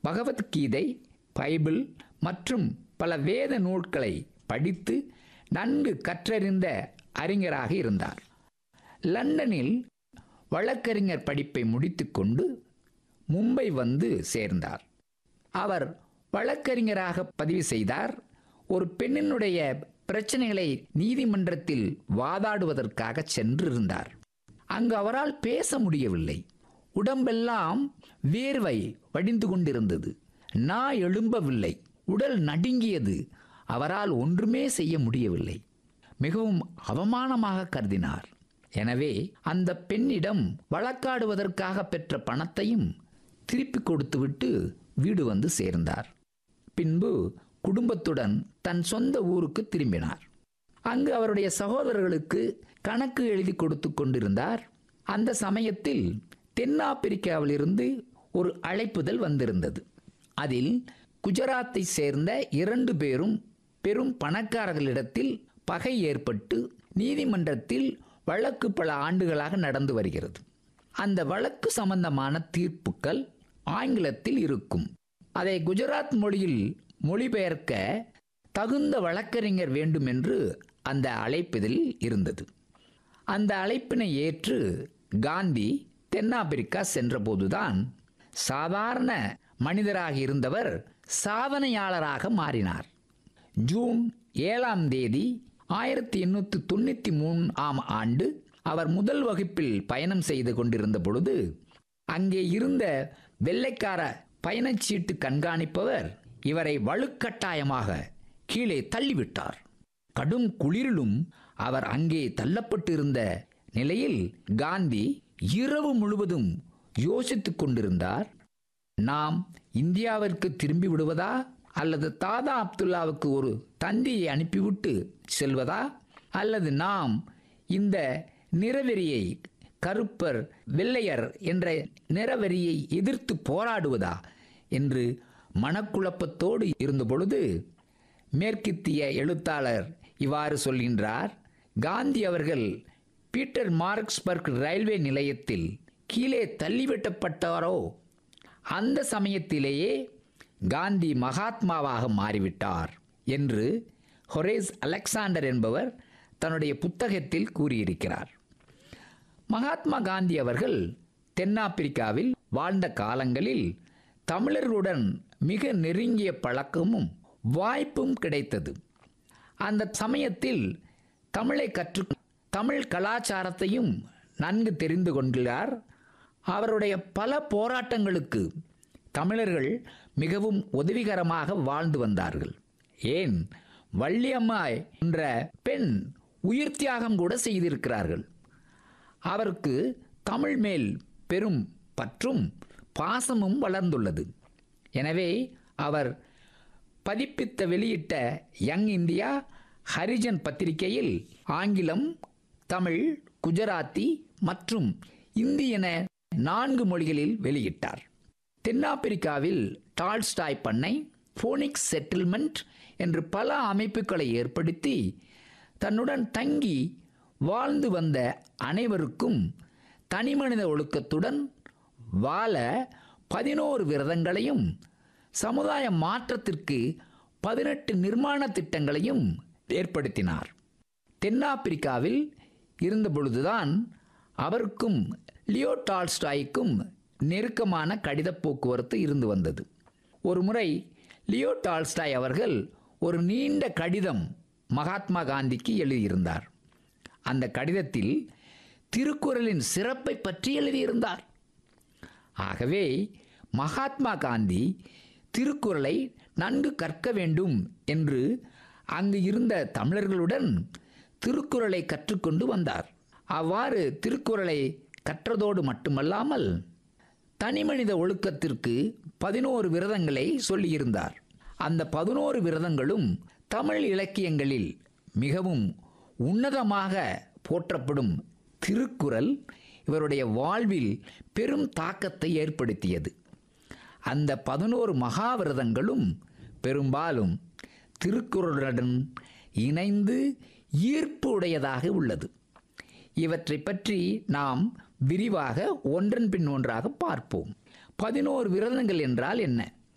Bhagavad Gita Bible மற்றும் பல வேத நூல்களை படித்து நன்கு கற்றறிந்த அறிஞராக இருந்தார் லண்டனில் வழக்கறிஞர் படிப்பை முடித்துக்கொண்டு மும்பை வந்து சேர்ந்தார் அவர் வழக்கறிஞராக பதிவு செய்தார் ஒரு பெண்ணினுடைய பிரச்சனைகளை நீதிமன்றத்தில் வாதாடுவதற்காக சென்றிருந்தார் அங்கு அவரால் பேச முடியவில்லை உடம்பெல்லாம் வேர்வை வடிந்து கொண்டிருந்தது நா எழும்பவில்லை உடல் நடுங்கியது அவரால் ஒன்றுமே செய்ய முடியவில்லை மிகவும் அவமானமாக கருதினார் எனவே அந்த பெண்ணிடம் வழக்காடுவதற்காக பெற்ற பணத்தையும் திருப்பி கொடுத்துவிட்டு வீடு வந்து சேர்ந்தார் பின்பு குடும்பத்துடன் தன் சொந்த ஊருக்கு திரும்பினார் அங்கு அவருடைய சகோதரர்களுக்கு கணக்கு எழுதி கொடுத்து கொண்டிருந்தார் அந்த சமயத்தில் தென்னாப்பிரிக்காவிலிருந்து ஒரு அழைப்புதல் வந்திருந்தது அதில் குஜராத்தை சேர்ந்த இரண்டு பேரும் பெரும் பணக்காரர்களிடத்தில் பகை ஏற்பட்டு நீதிமன்றத்தில் வழக்கு பல ஆண்டுகளாக நடந்து வருகிறது அந்த வழக்கு சம்பந்தமான தீர்ப்புகள் ஆங்கிலத்தில் இருக்கும் அதை குஜராத் மொழியில் மொழிபெயர்க்க தகுந்த வழக்கறிஞர் வேண்டும் என்று அந்த அழைப்பதில் இருந்தது அந்த அழைப்பினை ஏற்று காந்தி தென்னாப்பிரிக்கா சென்றபோதுதான் சாதாரண மனிதராக இருந்தவர் சாதனையாளராக மாறினார் ஜூன் ஏழாம் தேதி ஆயிரத்தி எண்ணூற்றி தொண்ணூற்றி மூணு ஆம் ஆண்டு அவர் முதல் வகுப்பில் பயணம் செய்து கொண்டிருந்த பொழுது அங்கே இருந்த வெள்ளைக்கார பயணச்சீட்டு கண்காணிப்பவர் இவரை வலுக்கட்டாயமாக கீழே தள்ளிவிட்டார் கடும் குளிரிலும் அவர் அங்கே தள்ளப்பட்டிருந்த நிலையில் காந்தி இரவு முழுவதும் யோசித்துக் கொண்டிருந்தார் நாம் இந்தியாவிற்கு திரும்பி விடுவதா அல்லது தாதா அப்துல்லாவுக்கு ஒரு தந்தியை அனுப்பிவிட்டு செல்வதா அல்லது நாம் இந்த நிறவெறியை கருப்பர் வெள்ளையர் என்ற நிறவெறியை எதிர்த்து போராடுவதா என்று மனக்குழப்பத்தோடு இருந்தபொழுது மேற்கித்திய எழுத்தாளர் இவ்வாறு சொல்கின்றார் காந்தி அவர்கள் பீட்டர் மார்க்ஸ்பர்க் ரயில்வே நிலையத்தில் கீழே தள்ளிவிட்டப்பட்டாரோ அந்த சமயத்திலேயே காந்தி மகாத்மாவாக மாறிவிட்டார் என்று ஹொரேஸ் அலெக்சாண்டர் என்பவர் தன்னுடைய புத்தகத்தில் கூறியிருக்கிறார் மகாத்மா காந்தி அவர்கள் தென்னாப்பிரிக்காவில் வாழ்ந்த காலங்களில் தமிழர்களுடன் மிக நெருங்கிய பழக்கமும் வாய்ப்பும் கிடைத்தது அந்த சமயத்தில் தமிழை கற்று தமிழ் கலாச்சாரத்தையும் நன்கு தெரிந்து கொண்டுள்ளார் அவருடைய பல போராட்டங்களுக்கு தமிழர்கள் மிகவும் உதவிகரமாக வாழ்ந்து வந்தார்கள் ஏன் வள்ளியம்மாய் என்ற பெண் உயிர் தியாகம் கூட செய்திருக்கிறார்கள் அவருக்கு தமிழ் மேல் பெரும் பற்றும் பாசமும் வளர்ந்துள்ளது எனவே அவர் பதிப்பித்த வெளியிட்ட யங் இந்தியா ஹரிஜன் பத்திரிகையில் ஆங்கிலம் தமிழ் குஜராத்தி மற்றும் இந்தி என நான்கு மொழிகளில் வெளியிட்டார் தென்னாப்பிரிக்காவில் டால்ஸ்டாய் பண்ணை போனிக்ஸ் செட்டில்மெண்ட் என்று பல அமைப்புகளை ஏற்படுத்தி தன்னுடன் தங்கி வாழ்ந்து வந்த அனைவருக்கும் தனிமனித ஒழுக்கத்துடன் வாழ பதினோரு விரதங்களையும் சமுதாய மாற்றத்திற்கு பதினெட்டு நிர்மாண திட்டங்களையும் ஏற்படுத்தினார் தென்னாப்பிரிக்காவில் இருந்த பொழுதுதான் அவருக்கும் லியோ டால்ஸ்டாய்க்கும் நெருக்கமான கடித போக்குவரத்து இருந்து வந்தது ஒரு முறை லியோ டால்ஸ்டாய் அவர்கள் ஒரு நீண்ட கடிதம் மகாத்மா காந்திக்கு எழுதியிருந்தார் அந்த கடிதத்தில் திருக்குறளின் சிறப்பை பற்றி எழுதியிருந்தார் ஆகவே மகாத்மா காந்தி திருக்குறளை நன்கு கற்க வேண்டும் என்று அங்கு இருந்த தமிழர்களுடன் திருக்குறளை கற்றுக்கொண்டு வந்தார் அவ்வாறு திருக்குறளை கற்றதோடு மட்டுமல்லாமல் தனிமனித ஒழுக்கத்திற்கு பதினோரு விரதங்களை சொல்லியிருந்தார் அந்த பதினோரு விரதங்களும் தமிழ் இலக்கியங்களில் மிகவும் உன்னதமாக போற்றப்படும் திருக்குறள் இவருடைய வாழ்வில் பெரும் தாக்கத்தை ஏற்படுத்தியது அந்த பதினோரு மகாவிரதங்களும் பெரும்பாலும் திருக்குறளுடன் இணைந்து ஈர்ப்பு உடையதாக உள்ளது இவற்றை பற்றி நாம் விரிவாக ஒன்றன் பின் ஒன்றாக பார்ப்போம் பதினோரு விரதங்கள் என்றால் என்ன